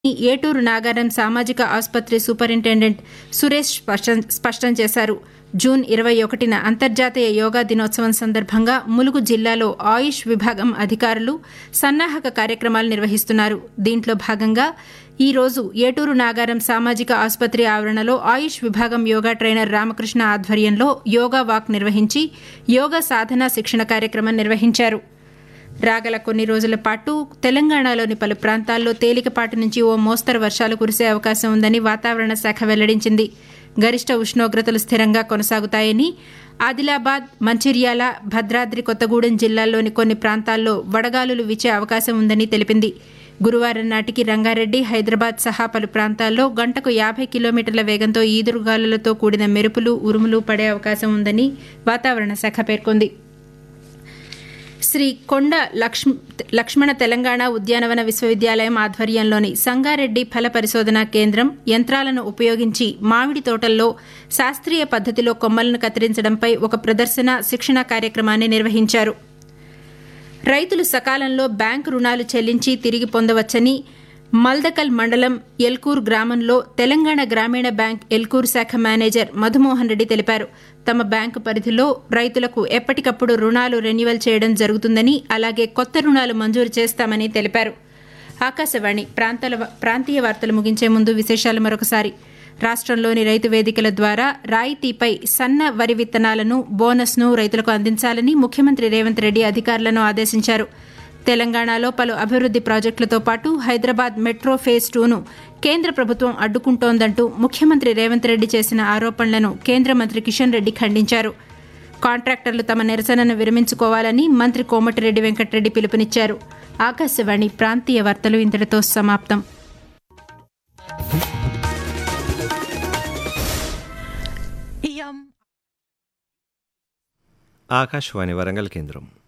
ఏటూరు నాగారం సామాజిక ఆసుపత్రి సూపరింటెండెంట్ సురేష్ స్పష్టం- స్పష్టం చేశారు జూన్ ఇరవై ఒకటిన అంతర్జాతీయ యోగా దినోత్సవం సందర్భంగా ములుగు జిల్లాలో ఆయుష్ విభాగం అధికారులు సన్నాహక కార్యక్రమాలు నిర్వహిస్తున్నారు దీంట్లో భాగంగా ఈ రోజు ఏటూరు నాగారం సామాజిక ఆసుపత్రి ఆవరణలో ఆయుష్ విభాగం యోగా ట్రైనర్ రామకృష్ణ ఆధ్వర్యంలో యోగా వాక్ నిర్వహించి యోగా సాధన శిక్షణ కార్యక్రమం నిర్వహించారు రాగల కొన్ని రోజుల పాటు తెలంగాణలోని పలు ప్రాంతాల్లో తేలికపాటి నుంచి ఓ మోస్తరు వర్షాలు కురిసే అవకాశం ఉందని వాతావరణ శాఖ వెల్లడించింది గరిష్ట ఉష్ణోగ్రతలు స్థిరంగా కొనసాగుతాయని ఆదిలాబాద్ మంచిర్యాల భద్రాద్రి కొత్తగూడెం జిల్లాల్లోని కొన్ని ప్రాంతాల్లో వడగాలులు వీచే అవకాశం ఉందని తెలిపింది గురువారం నాటికి రంగారెడ్డి హైదరాబాద్ సహా పలు ప్రాంతాల్లో గంటకు యాభై కిలోమీటర్ల వేగంతో ఈదురుగాలులతో కూడిన మెరుపులు ఉరుములు పడే అవకాశం ఉందని వాతావరణ శాఖ పేర్కొంది శ్రీ కొండ లక్ష్మ లక్ష్మణ తెలంగాణ ఉద్యానవన విశ్వవిద్యాలయం ఆధ్వర్యంలోని సంగారెడ్డి ఫల పరిశోధనా కేంద్రం యంత్రాలను ఉపయోగించి మామిడి తోటల్లో శాస్త్రీయ పద్ధతిలో కొమ్మలను కత్తిరించడంపై ఒక ప్రదర్శన శిక్షణ కార్యక్రమాన్ని నిర్వహించారు రైతులు సకాలంలో బ్యాంకు రుణాలు చెల్లించి తిరిగి పొందవచ్చని మల్దకల్ మండలం ఎల్కూర్ గ్రామంలో తెలంగాణ గ్రామీణ బ్యాంక్ ఎల్కూర్ శాఖ మేనేజర్ మధుమోహన్ రెడ్డి తెలిపారు తమ బ్యాంకు పరిధిలో రైతులకు ఎప్పటికప్పుడు రుణాలు రెన్యువల్ చేయడం జరుగుతుందని అలాగే కొత్త రుణాలు మంజూరు చేస్తామని తెలిపారు ఆకాశవాణి ప్రాంతాల ప్రాంతీయ వార్తలు ముగించే ముందు విశేషాలు మరొకసారి రాష్ట్రంలోని రైతు వేదికల ద్వారా రాయితీపై సన్న వరి విత్తనాలను బోనస్ను రైతులకు అందించాలని ముఖ్యమంత్రి రేవంత్ రెడ్డి అధికారులను ఆదేశించారు తెలంగాణలో పలు అభివృద్ది ప్రాజెక్టులతో పాటు హైదరాబాద్ మెట్రో ఫేజ్ టూను కేంద్ర ప్రభుత్వం అడ్డుకుంటోందంటూ ముఖ్యమంత్రి రేవంత్ రెడ్డి చేసిన ఆరోపణలను కేంద్ర మంత్రి కిషన్ రెడ్డి ఖండించారు కాంట్రాక్టర్లు తమ నిరసనను విరమించుకోవాలని మంత్రి కోమటిరెడ్డి వెంకటరెడ్డి పిలుపునిచ్చారు ఆకాశవాణి ప్రాంతీయ వార్తలు ఇంతటితో సమాప్తం ఆకాశవాణి వరంగల్ కేంద్రం